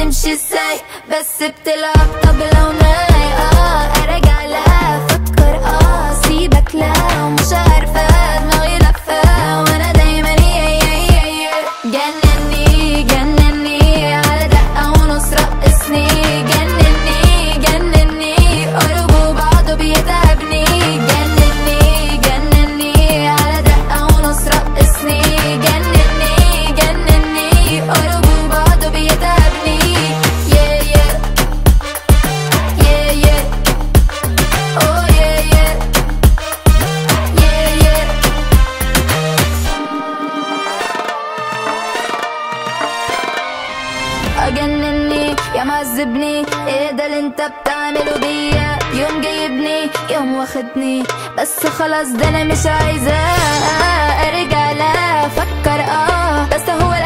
تمشي ازاي بس بتلعب طبلة وناي اه ارجع لا افكر اه سيبك لا ومش عارفة دماغي لفة وانا دايما يا يا يا يا جنني جنني على دقة ونص رقصني جنني جنني قربوا بعض بيتعبني جنني جنني على دقة ونص رقصني جنني جنني قربوا بعض بيتعبني yeah yeah yeah yeah oh yeah yeah yeah yeah اجنني يا معذبني ايه ده اللي انت بتعمله بيا يوم جايبني يوم واخدني بس خلاص ده انا مش عايزة ارجع لا افكر اه بس هو